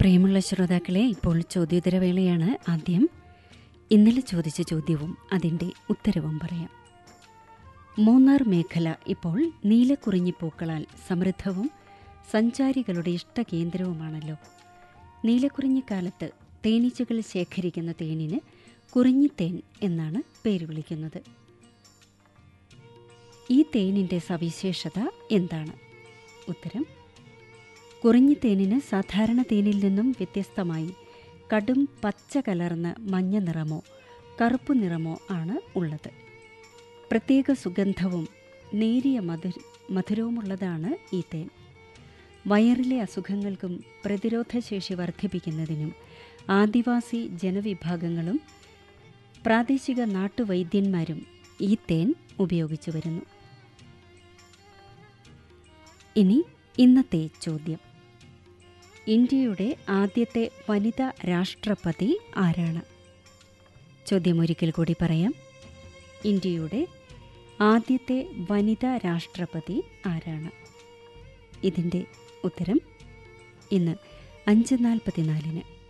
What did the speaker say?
പ്രിയമുള്ള ശ്രോതാക്കളെ ഇപ്പോൾ ചോദ്യോത്തരവേളയാണ് ആദ്യം ഇന്നലെ ചോദിച്ച ചോദ്യവും അതിൻ്റെ ഉത്തരവും പറയാം മൂന്നാർ മേഖല ഇപ്പോൾ നീലക്കുറിഞ്ഞി പൂക്കളാൽ സമൃദ്ധവും സഞ്ചാരികളുടെ ഇഷ്ടകേന്ദ്രവുമാണല്ലോ നീലക്കുറിഞ്ഞിക്കാലത്ത് തേനീച്ചകൾ ശേഖരിക്കുന്ന തേനിന് കുറിഞ്ഞിത്തേൻ എന്നാണ് പേര് വിളിക്കുന്നത് ഈ തേനിൻ്റെ സവിശേഷത എന്താണ് ഉത്തരം കുറിഞ്ഞിത്തേനിന് സാധാരണ തേനിൽ നിന്നും വ്യത്യസ്തമായി കടും പച്ച കലർന്ന മഞ്ഞ നിറമോ കറുപ്പ് നിറമോ ആണ് ഉള്ളത് പ്രത്യേക സുഗന്ധവും നേരിയ മധുര മധുരവുമുള്ളതാണ് ഈ തേൻ വയറിലെ അസുഖങ്ങൾക്കും പ്രതിരോധശേഷി വർദ്ധിപ്പിക്കുന്നതിനും ആദിവാസി ജനവിഭാഗങ്ങളും പ്രാദേശിക നാട്ടുവൈദ്യന്മാരും ഈ തേൻ ഉപയോഗിച്ചു വരുന്നു ഇനി ഇന്നത്തെ ചോദ്യം ഇന്ത്യയുടെ ആദ്യത്തെ വനിതാ രാഷ്ട്രപതി ആരാണ് ചോദ്യം ഒരിക്കൽ കൂടി പറയാം ഇന്ത്യയുടെ ആദ്യത്തെ വനിതാ രാഷ്ട്രപതി ആരാണ് ഇതിൻ്റെ ഉത്തരം ഇന്ന് അഞ്ച് നാൽപ്പത്തിനാലിന്